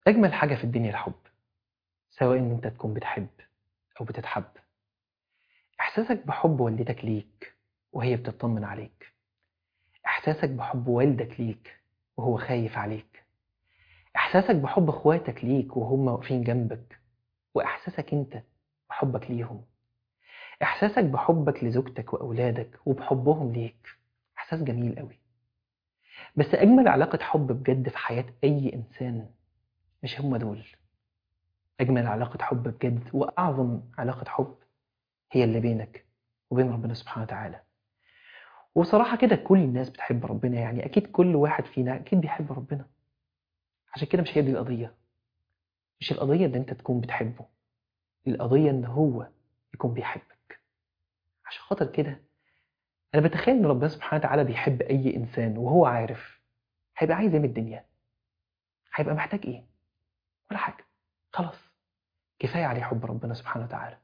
أجمل حاجة في الدنيا الحب سواء إن أنت تكون بتحب أو بتتحب إحساسك بحب والدتك ليك وهي بتطمن عليك إحساسك بحب والدك ليك وهو خايف عليك إحساسك بحب إخواتك ليك وهم واقفين جنبك وإحساسك أنت بحبك ليهم إحساسك بحبك لزوجتك وأولادك وبحبهم ليك إحساس جميل قوي بس أجمل علاقة حب بجد في حياة أي إنسان مش هم دول أجمل علاقة حب بجد وأعظم علاقة حب هي اللي بينك وبين ربنا سبحانه وتعالى وصراحة كده كل الناس بتحب ربنا يعني أكيد كل واحد فينا أكيد بيحب ربنا عشان كده مش هي دي القضية مش القضية إن أنت تكون بتحبه القضية إن هو يكون بيحبك عشان خاطر كده أنا بتخيل إن ربنا سبحانه وتعالى بيحب أي إنسان وهو عارف هيبقى عايز إيه من الدنيا هيبقى محتاج إيه ولا حاجة خلاص كفاية عليه حب ربنا سبحانه وتعالى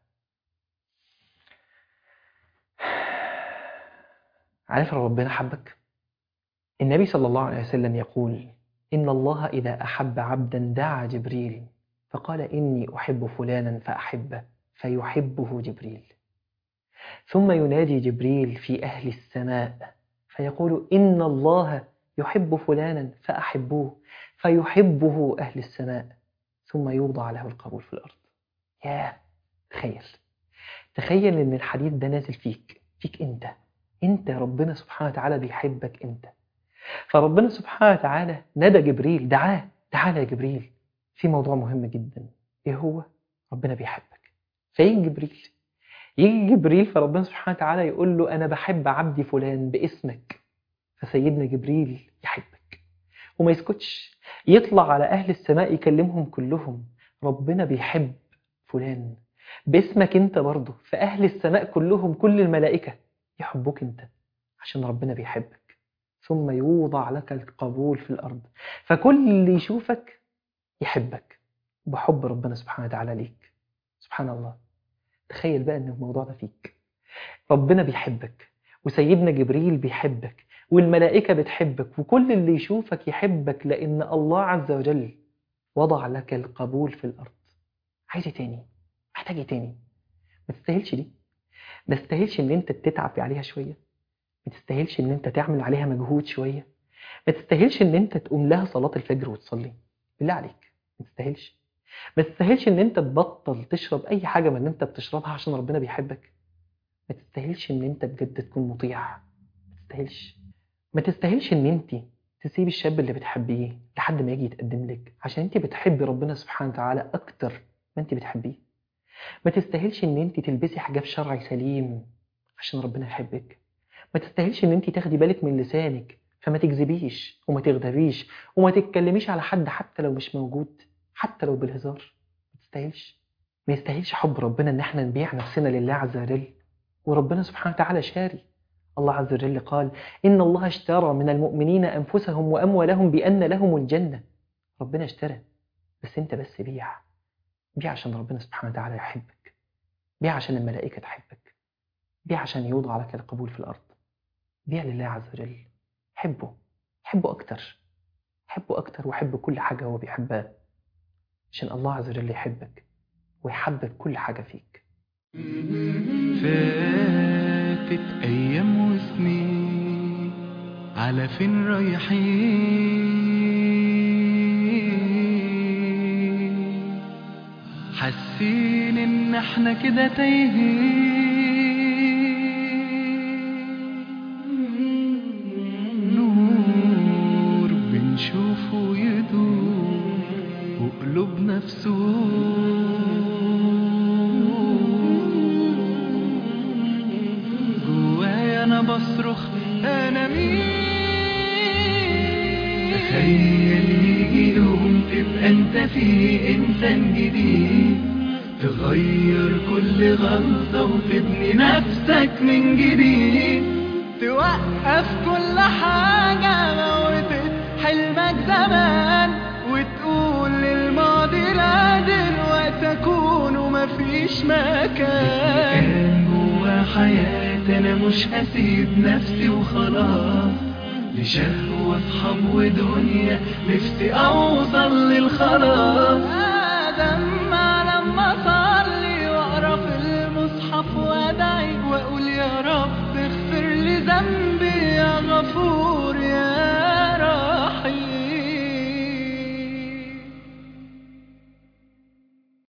عارف ربنا حبك النبي صلى الله عليه وسلم يقول إن الله إذا أحب عبدا دعا جبريل فقال إني أحب فلانا فأحبه فيحبه جبريل ثم ينادي جبريل في أهل السماء فيقول إن الله يحب فلانا فأحبوه فيحبه أهل السماء ثم يوضع له القبول في الأرض يا تخيل تخيل إن الحديث ده نازل فيك فيك أنت أنت ربنا سبحانه وتعالى بيحبك أنت فربنا سبحانه وتعالى نادى جبريل دعاه تعالى يا جبريل في موضوع مهم جدا إيه هو؟ ربنا بيحبك فيجي جبريل يجي جبريل فربنا سبحانه وتعالى يقول له أنا بحب عبدي فلان باسمك فسيدنا جبريل يحبك وما يسكتش يطلع على أهل السماء يكلمهم كلهم ربنا بيحب فلان باسمك انت برضه فأهل السماء كلهم كل الملائكة يحبوك انت عشان ربنا بيحبك ثم يوضع لك القبول في الأرض فكل اللي يشوفك يحبك بحب ربنا سبحانه وتعالى ليك سبحان الله تخيل بقى ان الموضوع ده فيك ربنا بيحبك وسيدنا جبريل بيحبك والملائكة بتحبك وكل اللي يشوفك يحبك لأن الله عز وجل وضع لك القبول في الأرض عايز ايه تاني محتاج ايه تاني ما تستاهلش دي ما تستاهلش ان انت تتعب عليها شوية ما تستاهلش ان انت تعمل عليها مجهود شوية ما تستاهلش ان انت تقوم لها صلاة الفجر وتصلي بالله عليك ما تستاهلش ما تستاهلش ان انت تبطل تشرب اي حاجة من اللي انت بتشربها عشان ربنا بيحبك ما تستاهلش ان انت بجد تكون مطيع ما تستاهلش ما تستاهلش ان انت تسيب الشاب اللي بتحبيه لحد ما يجي يتقدم لك عشان انت بتحبي ربنا سبحانه وتعالى اكتر ما انت بتحبيه ما تستاهلش ان انت تلبسي حجاب شرعي سليم عشان ربنا يحبك ما تستاهلش ان انت تاخدي بالك من لسانك فما تكذبيش وما تغدريش وما تتكلميش على حد حتى لو مش موجود حتى لو بالهزار ما تستاهلش ما يستاهلش حب ربنا ان احنا نبيع نفسنا لله عز وجل وربنا سبحانه وتعالى شاري الله عز وجل قال إن الله اشترى من المؤمنين أنفسهم وأموالهم بأن لهم الجنة ربنا اشترى بس أنت بس بيع بيع عشان ربنا سبحانه وتعالى يحبك بيع عشان الملائكة تحبك بيع عشان يوضع لك القبول في الأرض بيع لله عز وجل حبه حبه أكتر حبه أكتر وحب كل حاجة هو بيحبها عشان الله عز وجل يحبك ويحبب كل حاجة فيك فاتت أيام وسنين على فين رايحين حاسين إن احنا كده تايهين نور بنشوفه يدور وقلوبنا في جوايا انا بصرخ انا مين تخيل يجي يوم تبقى انت فيه انسان جديد تغير كل غلطة وتبني نفسك من جديد توقف كل حاجة موتت حلمك زمان وتقول للماضي لا دلوقتي اكون ومفيش مكان جوا حياتي انا مش هسيب نفسي وخلاص لشهوة في حب ودنيا نفسي أوصل للخلاص آدم ما لما صار